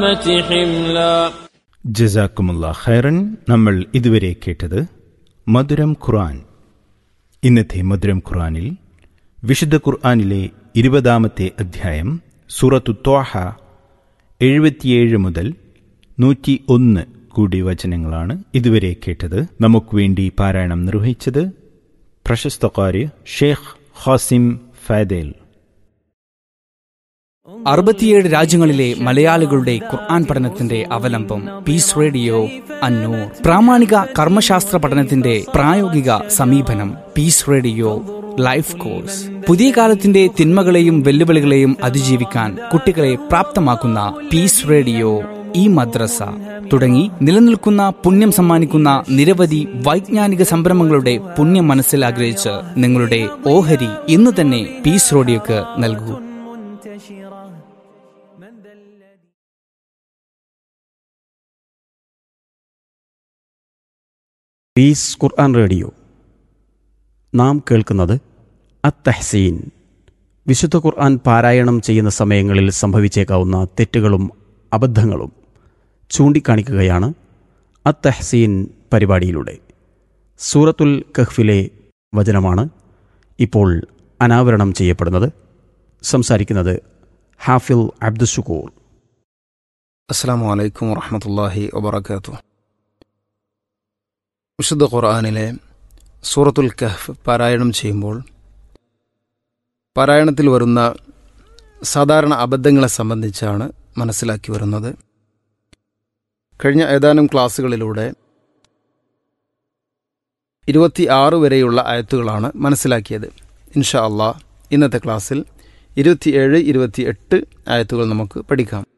حملا ജസാക്കുമുള്ള ഖൈറൻ നമ്മൾ ഇതുവരെ കേട്ടത് മധുരം ഖുർആൻ ഇന്നത്തെ മധുരം ഖുർആനിൽ വിശുദ്ധ ഖുർആനിലെ ഇരുപതാമത്തെ അധ്യായം സൂറത്തു ത്വാഹ എഴുപത്തിയേഴ് മുതൽ നൂറ്റി ഒന്ന് കൂടി വചനങ്ങളാണ് ഇതുവരെ കേട്ടത് നമുക്ക് വേണ്ടി പാരായണം നിർവഹിച്ചത് പ്രശസ്ത കാര്യ ഷേഖ് ഹാസിം ഫാദേൽ അറുപത്തിയേഴ് രാജ്യങ്ങളിലെ മലയാളികളുടെ ഖുർആൻ പഠനത്തിന്റെ അവലംബം പീസ് റേഡിയോ അന്നൂർ പ്രാമാണിക കർമ്മശാസ്ത്ര പഠനത്തിന്റെ പ്രായോഗിക സമീപനം പീസ് റേഡിയോ ലൈഫ് കോഴ്സ് പുതിയ കാലത്തിന്റെ തിന്മകളെയും വെല്ലുവിളികളെയും അതിജീവിക്കാൻ കുട്ടികളെ പ്രാപ്തമാക്കുന്ന പീസ് റേഡിയോ ഈ മദ്രസ തുടങ്ങി നിലനിൽക്കുന്ന പുണ്യം സമ്മാനിക്കുന്ന നിരവധി വൈജ്ഞാനിക സംരംഭങ്ങളുടെ പുണ്യം മനസ്സിൽ ആഗ്രഹിച്ച് നിങ്ങളുടെ ഓഹരി ഇന്ന് തന്നെ പീസ് റേഡിയോക്ക് നൽകൂ പീസ് ഖുർആൻ റേഡിയോ നാം കേൾക്കുന്നത് അത്തഹ്സീൻ വിശുദ്ധ ഖുർആൻ പാരായണം ചെയ്യുന്ന സമയങ്ങളിൽ സംഭവിച്ചേക്കാവുന്ന തെറ്റുകളും അബദ്ധങ്ങളും ചൂണ്ടിക്കാണിക്കുകയാണ് അത്തഹ്സീൻ പരിപാടിയിലൂടെ സൂറത്തുൽ കഹ്ഫിലെ വചനമാണ് ഇപ്പോൾ അനാവരണം ചെയ്യപ്പെടുന്നത് സംസാരിക്കുന്നത് ഹാഫിൽ അബ്ദുഷുക്കൂർ അസ്സാം വലൈക്കും വറഹമത്തല്ലാഹി വബർക്കാത്തു വിശുദ്ധ ഖുർആാനിലെ സൂറത്തുൽ കഹ്ഫ് പാരായണം ചെയ്യുമ്പോൾ പാരായണത്തിൽ വരുന്ന സാധാരണ അബദ്ധങ്ങളെ സംബന്ധിച്ചാണ് മനസ്സിലാക്കി വരുന്നത് കഴിഞ്ഞ ഏതാനും ക്ലാസ്സുകളിലൂടെ ഇരുപത്തി ആറ് വരെയുള്ള ആയത്തുകളാണ് മനസ്സിലാക്കിയത് ഇൻഷാ അള്ളാഹ് ഇന്നത്തെ ക്ലാസ്സിൽ ഇരുപത്തിയേഴ് ഇരുപത്തി എട്ട് ആയത്തുകൾ നമുക്ക് പഠിക്കാം